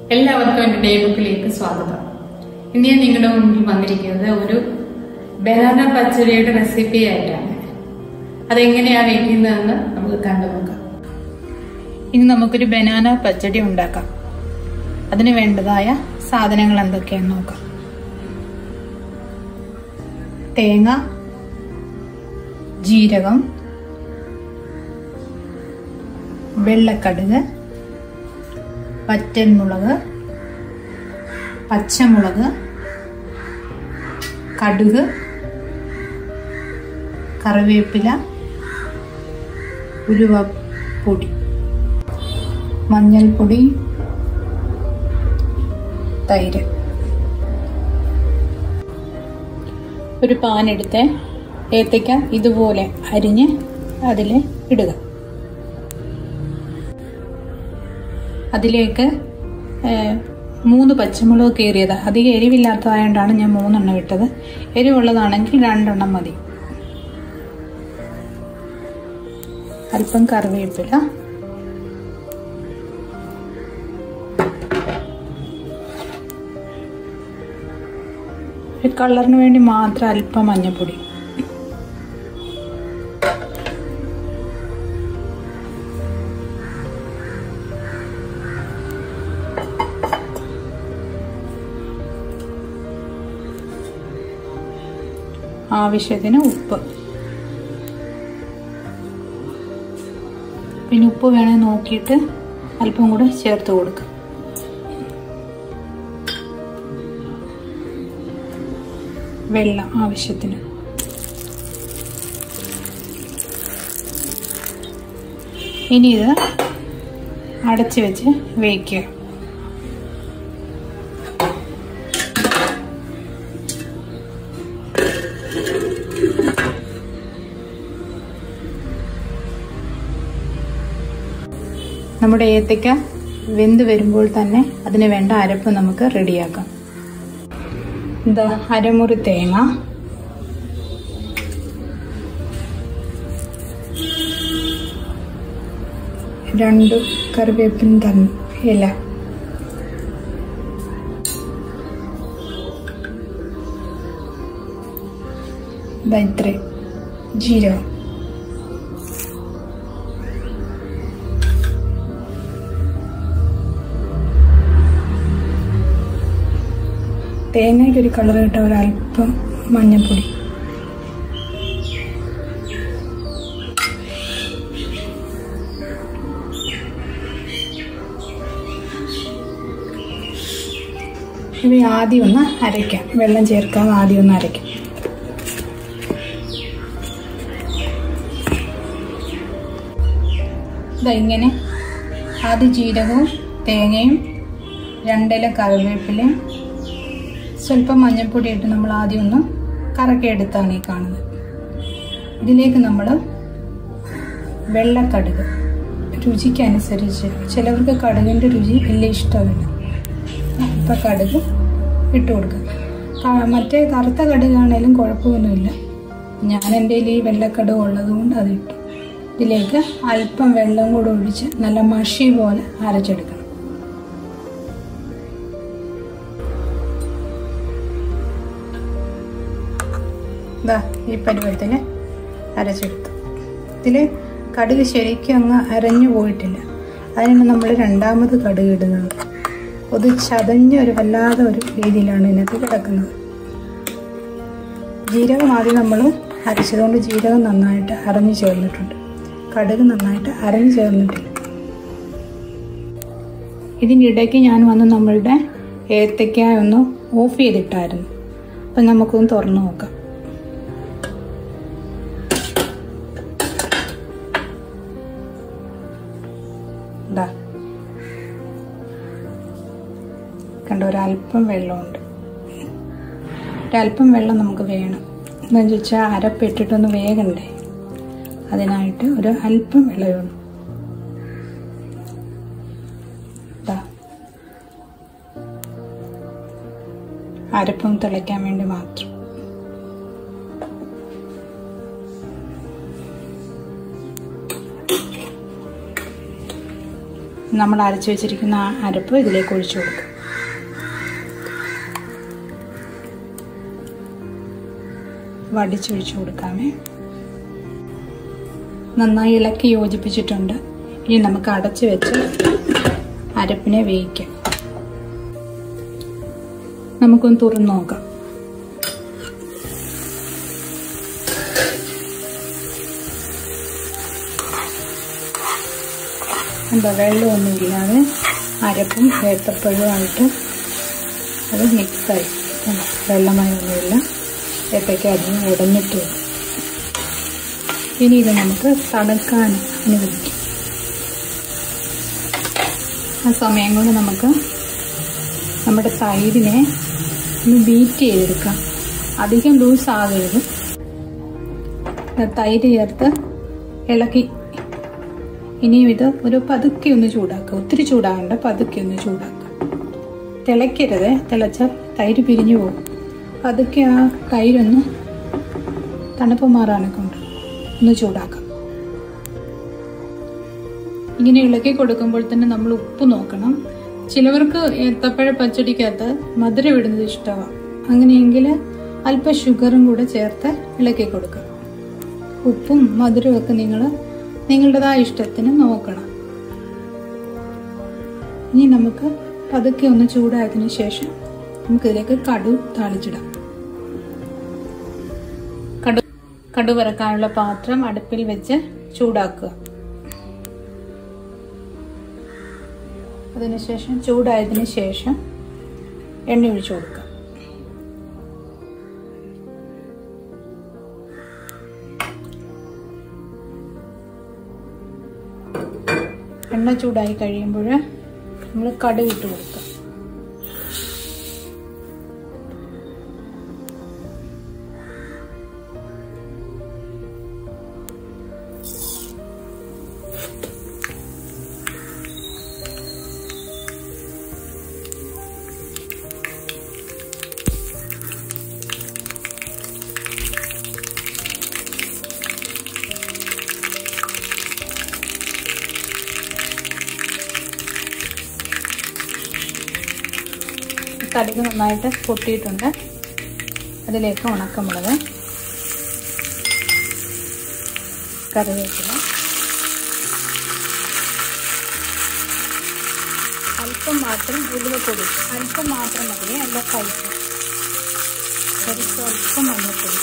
എല്ലാവർക്കും എൻ്റെ ഡേ ബുക്കിലേക്ക് സ്വാഗതം ഇന്ന് ഞാൻ നിങ്ങളുടെ മുന്നിൽ വന്നിരിക്കുന്നത് ഒരു ബനാന പച്ചടിയുടെ റെസിപ്പി ആയിട്ടാണ് അതെങ്ങനെയാണ് വെക്കുന്നതെന്ന് നമുക്ക് കണ്ടു നോക്കാം ഇനി നമുക്കൊരു ബനാന പച്ചടി ഉണ്ടാക്കാം അതിന് വേണ്ടതായ സാധനങ്ങൾ എന്തൊക്കെയാണെന്ന് നോക്കാം തേങ്ങ ജീരകം വെള്ളക്കടുക് വറ്റൽമുളക് പച്ചമുളക് കടുക് കറിവേപ്പില ഉലുവപ്പൊടി മഞ്ഞൾപ്പൊടി തൈര് ഒരു പാൻ എടുത്ത് ഏത്തയ്ക്ക ഇതുപോലെ അരിഞ്ഞ് അതിൽ ഇടുക അതിലേക്ക് മൂന്ന് പച്ചമുളക് കീറിയത് അധികം എരിവില്ലാത്തതായതുകൊണ്ടാണ് ഞാൻ മൂന്നെണ്ണം ഇട്ടത് എരിവുള്ളതാണെങ്കിൽ രണ്ടെണ്ണം മതി അല്പം കറിവേപ്പില കളറിന് വേണ്ടി മാത്രം അല്പം മഞ്ഞൾപ്പൊടി ആവശ്യത്തിന് ഉപ്പ് പിന്നെ ഉപ്പ് വേണേ നോക്കിയിട്ട് അല്പം കൂടെ ചേർത്ത് കൊടുക്കുക വെള്ളം ആവശ്യത്തിന് ഇനി ഇത് അടച്ചു വെച്ച് വേവിക്കുക നമ്മുടെ ഏത്തയ്ക്ക വെന്ത് വരുമ്പോൾ തന്നെ അതിന് വേണ്ട അരപ്പ് നമുക്ക് റെഡിയാക്കാം എന്താ അരമുറി തേങ്ങ രണ്ട് കറിവേപ്പിൻ തന്നു ഇല ഇത്ര ജീരകം തേങ്ങയ്ക്ക് ഒരു കളർ കിട്ടാൻ ഒരല്പം മഞ്ഞൾപ്പൊടി ഇവ ആദ്യം ഒന്ന് അരയ്ക്കാം വെള്ളം ചേർക്കാതെ ആദ്യം ഒന്ന് അരയ്ക്കാം ഇതാ ഇങ്ങനെ ആദ്യം ജീരകവും തേങ്ങയും രണ്ടില കറിവേപ്പിലയും സ്വല്പം മഞ്ഞൾപ്പൊടി ഇട്ട് നമ്മൾ ആദ്യം ഒന്ന് കറക്കിയെടുത്താണ് ഈ കാണുന്നത് ഇതിലേക്ക് നമ്മൾ വെള്ളക്കടുക് രുചിക്കനുസരിച്ച് ചിലവർക്ക് കടുകിൻ്റെ രുചി വലിയ ഇഷ്ടമില്ല അപ്പം കടുക് ഇട്ട് കൊടുക്കുക മറ്റേ കറുത്ത കടുകാണേലും കുഴപ്പമൊന്നുമില്ല ഞാൻ എൻ്റെ ഈ വെള്ളക്കടുക് ഉള്ളത് കൊണ്ട് അതിട്ടു ഇതിലേക്ക് അല്പം വെള്ളം കൂടെ ഒഴിച്ച് നല്ല മഷി പോലെ അരച്ചെടുക്കണം ഇതാ ഈ പരുവത്തിൽ അരച്ചെടുത്തു ഇതിൽ കടുക് ശരിക്കും അങ്ങ് അരഞ്ഞു പോയിട്ടില്ല അതിനാണ് നമ്മൾ രണ്ടാമത് കടുക് ഇടുന്നത് അത് ചതഞ്ഞ ഒരു വല്ലാതെ ഒരു രീതിയിലാണ് ഇതിനകത്ത് കിടക്കുന്നത് ജീരകം ആദ്യം നമ്മൾ അരച്ചതുകൊണ്ട് ജീരകം നന്നായിട്ട് അരഞ്ഞു ചേർന്നിട്ടുണ്ട് കടുക് നന്നായിട്ട് അരഞ്ഞു ചേർന്നിട്ടില്ല ഇതിനിടയ്ക്ക് ഞാൻ വന്ന് നമ്മളുടെ ഏത്തയ്ക്ക ഒന്ന് ഓഫ് ചെയ്തിട്ടായിരുന്നു അപ്പം നമുക്കൊന്ന് തുറന്നു നോക്കാം ഇതാ കണ്ട ഒരല്പം വെള്ളമുണ്ട് ഒരല്പം വെള്ളം നമുക്ക് വേണം എന്താണെന്ന് വെച്ചാൽ അരപ്പിട്ടിട്ടൊന്ന് വേഗണ്ടേ അതിനായിട്ട് ഒരു അല്പം വെള്ളമേ ഉള്ളൂ അരപ്പം തിളയ്ക്കാൻ വേണ്ടി മാത്രം നമ്മൾ അരച്ചു വെച്ചിരിക്കുന്ന ആ അരപ്പ് ഇതിലേക്ക് ഒഴിച്ചു കൊടുക്കുക വടിച്ചൊഴിച്ചു കൊടുക്കാമേ നന്നായി ഇളക്കി യോജിപ്പിച്ചിട്ടുണ്ട് ഇനി നമുക്ക് അടച്ചു വെച്ച് അരപ്പിനെ വേവിക്കാം നമുക്കൊന്ന് തുറന്നു നോക്കാം എന്താ വെള്ളമൊന്നുമില്ലാതെ അരപ്പും ഏത്തപ്പഴവുമായിട്ട് അത് മിക്സായി വെള്ളമയൊന്നുമില്ല ഏത്തയ്ക്ക അധികം ഉടഞ്ഞിട്ട് ഇനി ഇത് നമുക്ക് തണുക്കാൻ അനുവദിക്കും ആ സമയം കൊണ്ട് നമുക്ക് നമ്മുടെ തൈരിനെ ഒന്ന് ബീറ്റ് ചെയ്തെടുക്കാം അധികം ലൂസ് ആകരുത് തൈര് ചേർത്ത് ഇളക്കി ഇനിയും ഇത് ഒരു പതുക്കെ ഒന്ന് ചൂടാക്കുക ഒത്തിരി ചൂടാകണ്ട പതുക്കെ ഒന്ന് ചൂടാക്കുക തിളയ്ക്കരുത് തിളച്ചാൽ തൈര് പിരിഞ്ഞു പോകും പതുക്കെ ആ തൈരൊന്ന് തണുപ്പ് മാറാനെ കൊണ്ട് ഒന്ന് ചൂടാക്കാം ഇങ്ങനെ ഇളക്കി കൊടുക്കുമ്പോൾ തന്നെ നമ്മൾ ഉപ്പ് നോക്കണം ചിലവർക്ക് ഏത്തപ്പഴ പച്ചടിക്കകത്ത് മധുരം ഇടുന്നത് ഇഷ്ടമാണ് അങ്ങനെയെങ്കിൽ അല്പം ഷുഗറും കൂടെ ചേർത്ത് ഇളക്കി കൊടുക്കുക ഉപ്പും മധുരവും ഒക്കെ നിങ്ങൾ നിങ്ങളുടേതായ ഇഷ്ടത്തിന് നോക്കണം ഇനി നമുക്ക് പതുക്കെ ഒന്ന് ചൂടായതിനു ശേഷം നമുക്കിതിലേക്ക് കടു താളിച്ചിടാം കടു കടു വറക്കാനുള്ള പാത്രം അടുപ്പിൽ വെച്ച് ചൂടാക്കുക അതിനുശേഷം ചൂടായതിനു ശേഷം എണ്ണ ഒഴിച്ചു കൊടുക്കുക എണ്ണ ചൂടായി കഴിയുമ്പോൾ നമ്മൾ കടുക് ഇട്ട് കൊടുക്കുക കടുക് നന്നായിട്ട് പൊട്ടിയിട്ടുണ്ട് അതിലേക്ക് ഉണക്കമുളക് കറിവേപ്പില അല്പം മാത്രം ഉലുവപ്പൊടി അല്പം മാത്രം മതി അല്ല കഴിക്കും കുറച്ച് അല്പം മഞ്ഞൾപ്പൊടി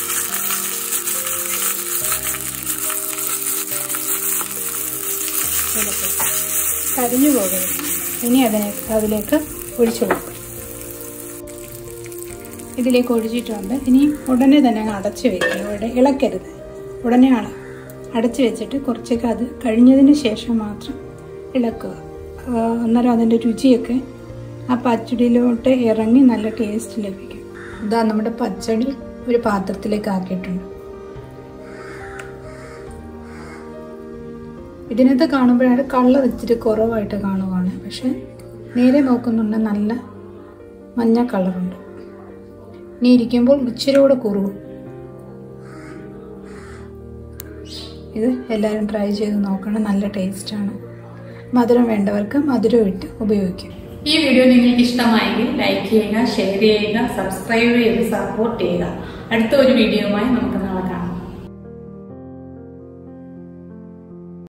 കരിഞ്ഞു പോകരുത് ഇനി അതിനെ അതിലേക്ക് ഒഴിച്ചു കൊടുക്കും ഇതിലേക്ക് ഒഴിച്ചിട്ടുണ്ട് ഇനി ഉടനെ തന്നെ അങ്ങ് അടച്ചു വെക്കുക ഇവിടെ ഇളക്കരുത് ഉടനെ അട അടച്ചു വെച്ചിട്ട് കുറച്ചൊക്കെ അത് കഴിഞ്ഞതിന് ശേഷം മാത്രം ഇളക്കുക അന്നേരം അതിൻ്റെ രുചിയൊക്കെ ആ പച്ചടിയിലോട്ട് ഇറങ്ങി നല്ല ടേസ്റ്റ് ലഭിക്കും ഇതാ നമ്മുടെ പച്ചടി ഒരു പാത്രത്തിലേക്ക് ആക്കിയിട്ടുണ്ട് ഇതിനകത്ത് കാണുമ്പോഴാണ് കള്ള ഇച്ചിരി കുറവായിട്ട് കാണുവാണ് പക്ഷെ നേരെ നോക്കുന്നുണ്ട് നല്ല മഞ്ഞ കളറുണ്ട് ഇനി ഇരിക്കുമ്പോൾ ഇച്ചിരി കൂടെ കുറുകും ഇത് എല്ലാവരും ട്രൈ ചെയ്ത് നോക്കണം നല്ല ടേസ്റ്റാണ് മധുരം വേണ്ടവർക്ക് മധുരം ഇട്ട് ഉപയോഗിക്കും ഈ വീഡിയോ നിങ്ങൾക്ക് ഇഷ്ടമായെങ്കിൽ ലൈക്ക് ചെയ്യുക ഷെയർ ചെയ്യുക സബ്സ്ക്രൈബ് ചെയ്ത് സപ്പോർട്ട് ചെയ്യുക അടുത്ത ഒരു വീഡിയോയുമായി നമുക്ക്